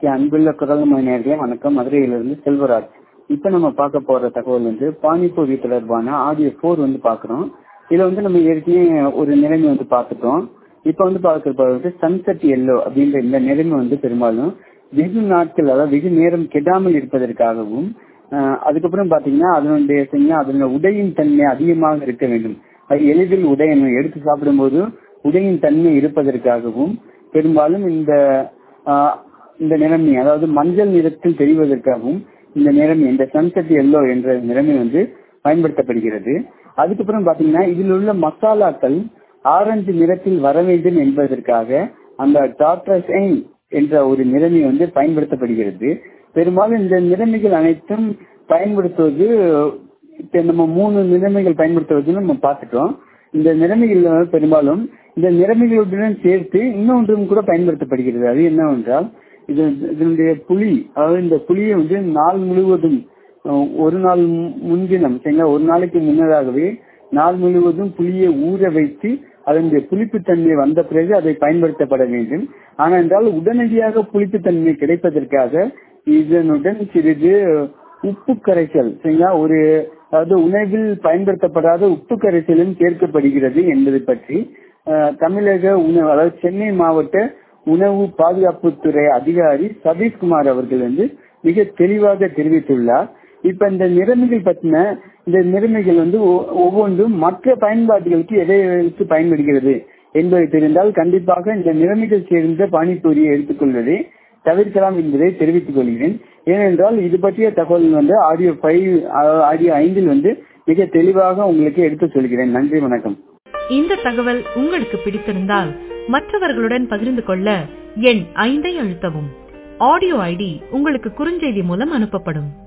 okay அன்புள்ள குரல் நேர்களே வணக்கம் மதுரையிலிருந்து செல்வராஜ் இப்ப நம்ம பார்க்க போற தகவல் வந்து பானிபூரி தொடர்பான ஆடியோ போர் வந்து பாக்குறோம் இதுல வந்து நம்ம ஏற்கனவே ஒரு நிலைமை வந்து பார்த்துட்டோம் இப்ப வந்து பார்க்கறது வந்து சன்செட் எல்லோ அப்படின்ற இந்த நிலைமை வந்து பெரும்பாலும் வெகு நாட்கள் அதாவது வெகு நேரம் கெடாமல் இருப்பதற்காகவும் ஆஹ் அதுக்கப்புறம் பாத்தீங்கன்னா அதனுடைய சரிங்களா, அதனுடைய உடையின் தன்மை அதிகமாக இருக்க வேண்டும் அது எளிதில் உடையணும் எடுத்து சாப்பிடும்போது உடையின் தன்மை இருப்பதற்காகவும் பெரும்பாலும் இந்த ஆஹ், இந்த நிறமி அதாவது மஞ்சள் நிறத்தில் தெரிவதற்காகவும் இந்த நிறமி இந்த சன்செட் எல்லோ என்ற நிறமி வந்து பயன்படுத்தப்படுகிறது அதுக்கப்புறம் பாத்தீங்கன்னா இதில் உள்ள மசாலாக்கள் ஆரஞ்சு நிறத்தில் வர வேண்டும் என்பதற்காக அந்த டாட்ரசைன் என்ற ஒரு நிறமி வந்து பயன்படுத்தப்படுகிறது பெரும்பாலும் இந்த நிறமிகள் அனைத்தும் பயன்படுத்துவது இப்ப நம்ம மூணு நிலைமைகள் பயன்படுத்துவது நம்ம பார்த்துட்டோம் இந்த நிலைமைகள் பெரும்பாலும் இந்த நிலைமைகளுடன் சேர்த்து இன்னொன்றும் கூட பயன்படுத்தப்படுகிறது அது என்னவென்றால் இது இதனுடைய புளி அதாவது இந்த புளியை வந்து நாள் முழுவதும் அஹ், ஒரு நாள் மு- முன்தினம் சரிங்களா ஒரு நாளைக்கு முன்னதாகவே நாள் முழுவதும் புளியை ஊற வைத்து அதனுடைய புளிப்புத்தன்மை வந்த பிறகு அதை பயன்படுத்தப்பட வேண்டும் ஆனால் உடனடியாக புளிப்புத்தன்மை கிடைப்பதற்காக இதனுடன் சிறிது உப்பு கரைசல் சரிங்களா ஒரு அதாவது உணவில் பயன்படுத்தப்படாத உப்பு கரைசலும் சேர்க்கப்படுகிறது என்பதை பற்றி அஹ், தமிழக உணவு அதாவது சென்னை மாவட்ட உணவு பாதுகாப்புத்துறை அதிகாரி சதீஷ்குமார் அவர்கள் வந்து மிக தெளிவாக தெரிவித்துள்ளார் இப்ப இந்த நிறமிகள் பற்றின இந்த நிறமிகள் வந்து ஒ- ஒவ்வொன்றும் மற்ற பயன்பாடுகளுக்கு எதை வைத்து பயன்படுகிறது என்பதை தெரிந்தால் கண்டிப்பாக இந்த நிறமிகள் சேர்ந்த பானிபூரியை எடுத்துக்கொள்வதை தவிர்க்கலாம் என்பதை தெரிவித்துக் கொள்கிறேன் ஏனென்றால் இது பற்றிய தகவல் வந்து ஆடியோ ஃபைவ் ஆடியோ ஐந்தில் வந்து மிக தெளிவாக உங்களுக்கு எடுத்து சொல்கிறேன் நன்றி வணக்கம் இந்த தகவல் உங்களுக்கு பிடித்திருந்தால் மற்றவர்களுடன் பகிர்ந்து கொள்ள எண் ஐந்தை அழுத்தவும் ஆடியோ ஐடி உங்களுக்கு குறுஞ்செய்தி மூலம் அனுப்பப்படும்